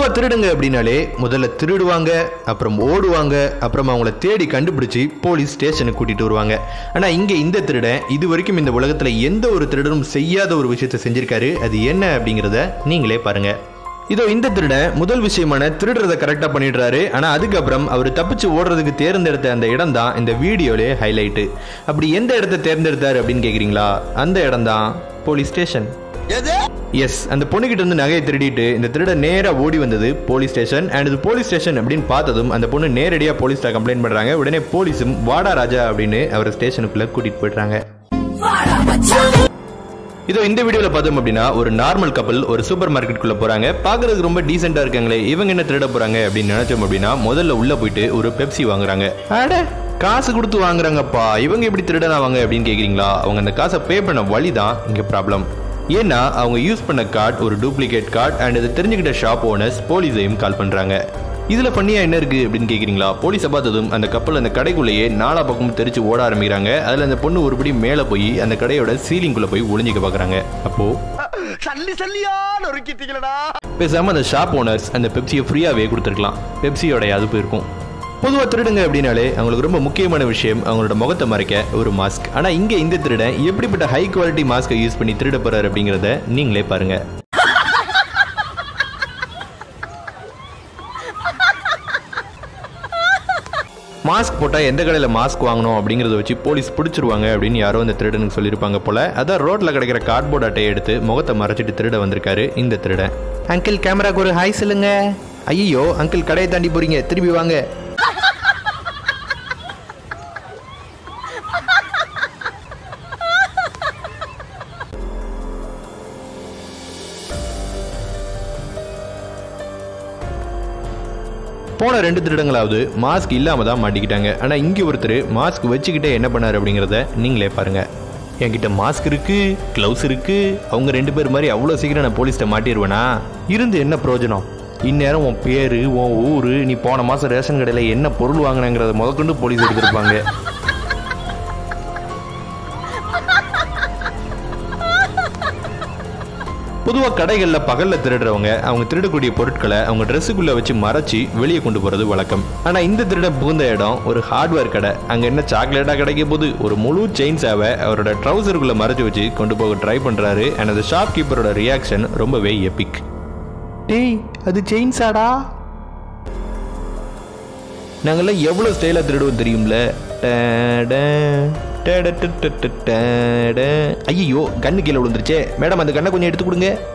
பொதுவா திருடுங்க அப்படின்னாலே முதல்ல திருடுவாங்க அப்புறம் ஓடுவாங்க அப்புறம் அவங்கள தேடி கண்டுபிடிச்சு போலீஸ் ஸ்டேஷனுக்கு கூட்டிட்டு வருவாங்க ஆனா இங்க இந்த திருடன் இது வரைக்கும் இந்த உலகத்துல எந்த ஒரு திருடனும் செய்யாத ஒரு விஷயத்தை செஞ்சிருக்காரு அது என்ன அப்படிங்கிறத நீங்களே பாருங்க இதோ இந்த திருடன் முதல் விஷயமான திருடுறதை கரெக்டாக பண்ணிடுறாரு ஆனால் அதுக்கப்புறம் அவர் தப்பிச்சு ஓடுறதுக்கு தேர்ந்தெடுத்த அந்த இடம் தான் இந்த வீடியோலே ஹைலைட்டு அப்படி எந்த இடத்த தேர்ந்தெடுத்தாரு அப்படின்னு கேட்குறீங்களா அந்த இடம் தான் போலீஸ் ஸ்டேஷன் எஸ் அந்த பொண்ணுகிட்ட இருந்து நகையை திருடிட்டு இந்த திருட நேரா ஓடி வந்தது போலீஸ் ஸ்டேஷன் அண்ட் இது போலீஸ் ஸ்டேஷன் அப்படின்னு பார்த்ததும் அந்த பொண்ணு நேரடியாக போலீஸ்ல கம்ப்ளைண்ட் பண்றாங்க உடனே போலீஸும் வாடா ராஜா அப்படின்னு அவர் ஸ்டேஷனுக்குள்ள கூட்டிட்டு போயிடுறாங்க இதோ இந்த வீடியோல பார்த்தோம் அப்படின்னா ஒரு நார்மல் கப்பல் ஒரு சூப்பர் மார்க்கெட்டுக்குள்ள போறாங்க பாக்குறதுக்கு ரொம்ப டீசெண்டா இருக்காங்களே இவங்க என்ன திருட போறாங்க அப்படின்னு நினைச்சோம் அப்படின்னா முதல்ல உள்ள போயிட்டு ஒரு பெப்சி வாங்குறாங்க அட காசு கொடுத்து வாங்குறாங்கப்பா இவங்க எப்படி திருடனாவாங்க அப்படின்னு கேக்குறீங்களா அவங்க அந்த காசை பே பண்ண வழி தான் இங்க ப்ராப்ளம் ஏன்னா அவங்க யூஸ் பண்ண கார்டு ஒரு டூப்ளிகேட் கார்டு அண்ட் இது தெரிஞ்சுக்கிட்ட ஷாப் ஓனர்ஸ் போலீஸையும் கால் பண்றாங்க இதுல பண்ணியா என்ன இருக்கு அப்படின்னு கேக்குறீங்களா போலீஸை பார்த்ததும் அந்த கப்பல் அந்த கடைக்குள்ளேயே நாலா பக்கமும் தெரிச்சு ஓட ஆரம்பிக்கிறாங்க அதுல அந்த பொண்ணு ஒருபடி மேல போய் அந்த கடையோட சீலிங்குள்ள போய் ஒளிஞ்சிக்க பாக்குறாங்க அப்போ சல்லி சல்லியா நொறுக்கிட்டீங்களடா பேசாம அந்த ஷாப் ஓனர்ஸ் அந்த பெப்சியை ஃப்ரீயாவே கொடுத்துருக்கலாம் பெப்சியோட அது போயிருக்கும் பொதுவாக திருடுங்க அப்படின்னாலே அவங்களுக்கு ரொம்ப முக்கியமான விஷயம் அவங்களோட முகத்தை மறைக்க ஒரு மாஸ்க் ஆனால் இங்கே இந்த திருடன் எப்படிப்பட்ட ஹை குவாலிட்டி மாஸ்க்கை யூஸ் பண்ணி திருட போறாரு அப்படிங்கிறத நீங்களே பாருங்க மாஸ்க் போட்டால் எந்த கடையில் மாஸ்க் வாங்கணும் அப்படிங்கிறத வச்சு போலீஸ் பிடிச்சிருவாங்க அப்படின்னு யாரோ அந்த திருடனுக்கு சொல்லியிருப்பாங்க போல அதான் ரோட்டில் கிடைக்கிற கார்ட்போர்ட் அட்டையை எடுத்து முகத்தை மறைச்சிட்டு திருட வந்திருக்காரு இந்த திருடன் அங்கிள் கேமராக்கு ஒரு ஹாய் சொல்லுங்க ஐயோ அங்கிள் கடையை தாண்டி போறீங்க திரும்பி வாங்க போன ரெண்டு திருடங்களாவது மாஸ்க் இல்லாம தான் மாட்டிக்கிட்டாங்க ஆனா இங்க ஒருத்தர் மாஸ்க் வச்சுக்கிட்டே என்ன பண்ணாரு அப்படிங்கிறத நீங்களே பாருங்க என்கிட்ட மாஸ்க் இருக்கு க்ளவுஸ் இருக்கு அவங்க ரெண்டு பேர் மாதிரி அவ்வளோ சீக்கிரம் நான் போலீஸ்ட்ட மாட்டிடுவேனா இருந்து என்ன பிரயோஜனம் இந்நேரம் உன் பேரு உன் ஊரு நீ போன மாசம் ரேஷன் கடையில் என்ன பொருள் வாங்கினங்கிறத முதற்கொண்டு போலீஸ் எடுத்திருப்பாங்க பொதுவாக கடைகளில் பகலில் திருடுறவங்க அவங்க திருடக்கூடிய பொருட்களை அவங்க ட்ரெஸ்ஸுக்குள்ளே வச்சு மறைச்சி வெளியே கொண்டு போகிறது வழக்கம் ஆனால் இந்த திருடன் புகுந்த இடம் ஒரு ஹார்ட்வேர் கடை அங்கே என்ன சாக்லேட்டாக கிடைக்க போது ஒரு முழு செயின் சேவை அவரோட ட்ரௌசருக்குள்ளே மறைச்சு வச்சு கொண்டு போக ட்ரை பண்ணுறாரு அண்ட் அந்த ஷாப் கீப்பரோட ரியாக்ஷன் ரொம்பவே எபிக் டேய் அது செயின் சாடா நாங்கெல்லாம் எவ்வளோ ஸ்டைலாக திருடுவோம் தெரியும்ல ஐயோ கண்ணு கீழே விழுந்துருச்சே மேடம் அந்த கண்ணை கொஞ்சம் எடுத்து கொடுங்க